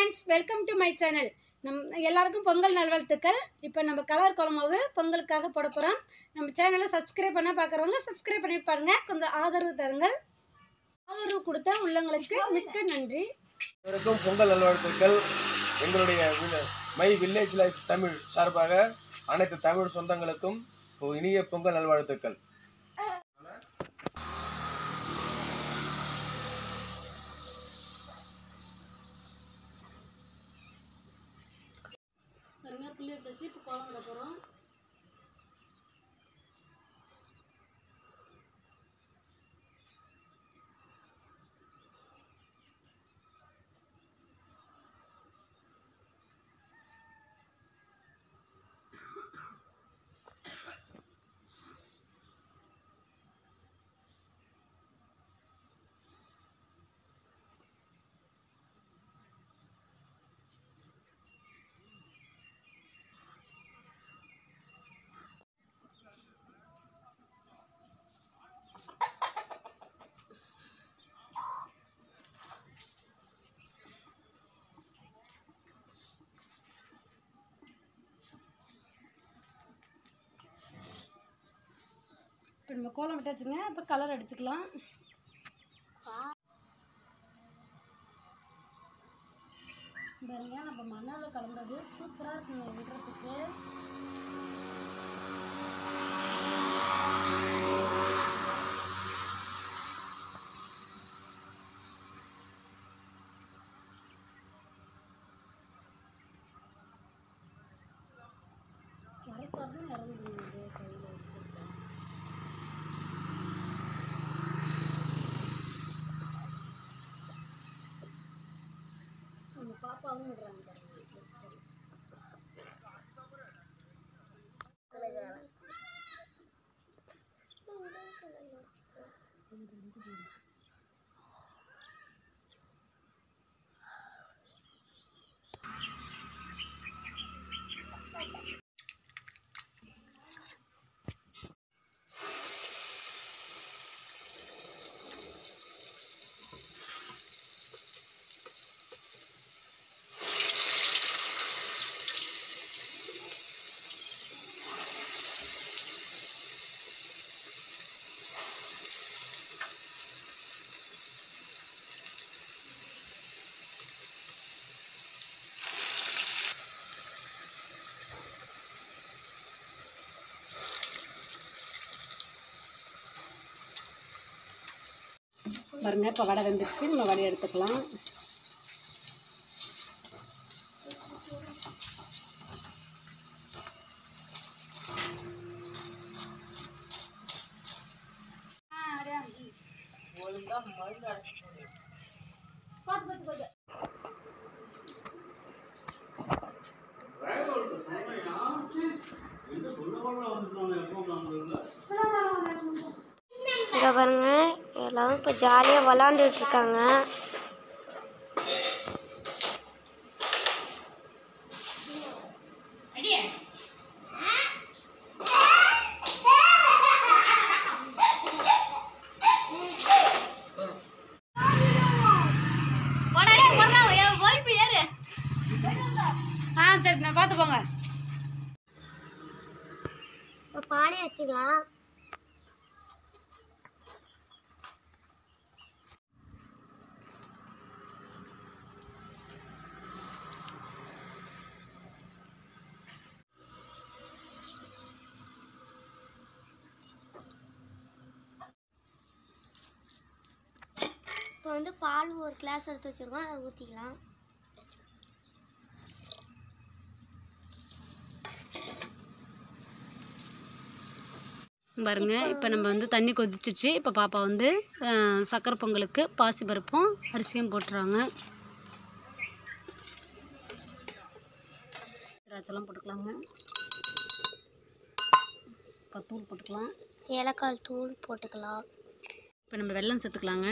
friends welcome to my channel நம் எல்லாருக்கும் பொங்கல் நல்வாழ்த்துக்கள் இப்போ நம்ம கலர் குழம்பு பொங்கலுக்காக போட போகிறோம் நம்ம சேனலை சப்ஸ்கிரைப் பண்ண பார்க்குறவங்க சப்ஸ்கிரைப் பண்ணி பாருங்க கொஞ்சம் ஆதரவு தருங்கள் ஆதரவு கொடுத்த உள்ளங்களுக்கு மிக்க நன்றி அனைவருக்கும் பொங்கல் நல்வாழ்த்துக்கள் எங்களுடைய வி- மை வில்லேஜ் லைஃப் தமிழ் சார்பாக அனைத்து தமிழ் சொந்தங்களுக்கும் ஒரு இனிய பொங்கல் நல்வாழ்த்துக்கள் பாருங்க புள்ளி வச்சாச்சு இப்போ கோலம் விட போகிறோம் இப்போ நம்ம கோலம் விட்டாச்சுங்க இப்போ கலர் அடிச்சுக்கலாம் பாருங்க நம்ம மண்ணால் கலந்தது சூப்பராக இருக்குங்க விடுறதுக்கு சர சரன்னு இறங்குதுங்க கையில் எடுத்துட்டு நம்ம பாப்பாவும் விடுறாங்க பாருங்க பாருங்க இப்போ வடை வெந்துருச்சு நம்ம வடை எடுத்துக்கலாம் இங்கே பாருங்க எல்லாரும் இப்போ ஜாலியாக விளாண்டுட்டு இருக்காங்க ஆ சரி நான் பார்த்து போங்க இப்போ பானை வச்சுக்கலாம் இப்போ வந்து பால் ஒரு கிளாஸ் எடுத்து வச்சுருக்கோம் அதை ஊற்றிக்கலாம் பாருங்க இப்போ நம்ம வந்து தண்ணி கொதிச்சிச்சு இப்போ பாப்பா வந்து அஹ், சக்கரை பொங்கலுக்கு பாசி பருப்பும் அரிசியும் போட்டுறாங்க திராட்சைலாம் போட்டுக்கலாங்க இப்போ தூள் போட்டுக்கலாம் ஏலக்காய் தூள் போட்டுக்கலாம் இப்போ நம்ம வெல்லம் சேர்த்துக்கலாங்க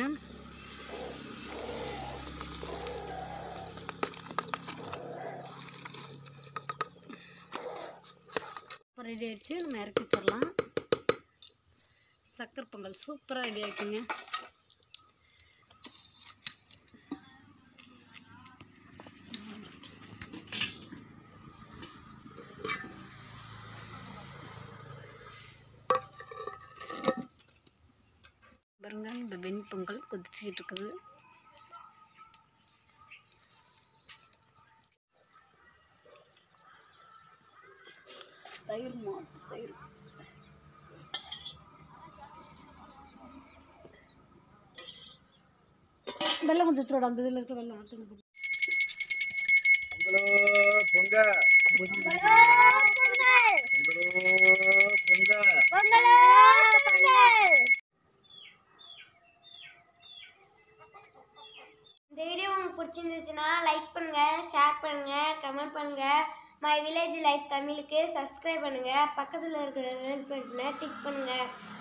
இப்போ ரெடி ஆயிடுச்சு நம்ம இறக்கி வச்சிடலாம் சக்கரை பொங்கல் சூப்பராக ரெடி ஆயிடுச்சுங்க கொதிச்சிக்கிட்டு இருக்குது தயிர் மாட்டு தயிர் வெள்ளம் கொஞ்சம் வச்சுருவோம் அந்த இதில் இருக்கிற வெள்ளம் அடுத்து எனக்கு பொங்கலோ பொங்க பொங்கலோ பொங்க இந்த வீடியோ உங்களுக்கு பிடிச்சிருந்துச்சுன்னா லைக் பண்ணுங்க ஷேர் பண்ணுங்க கமெண்ட் பண்ணுங்க மை வில்லேஜ் லைஃப் தமிழுக்கு சப்ஸ்கிரைப் பண்ணுங்க பக்கத்தில் இருக்கிற பெல் பட்டனை டிக் பண்ணுங்க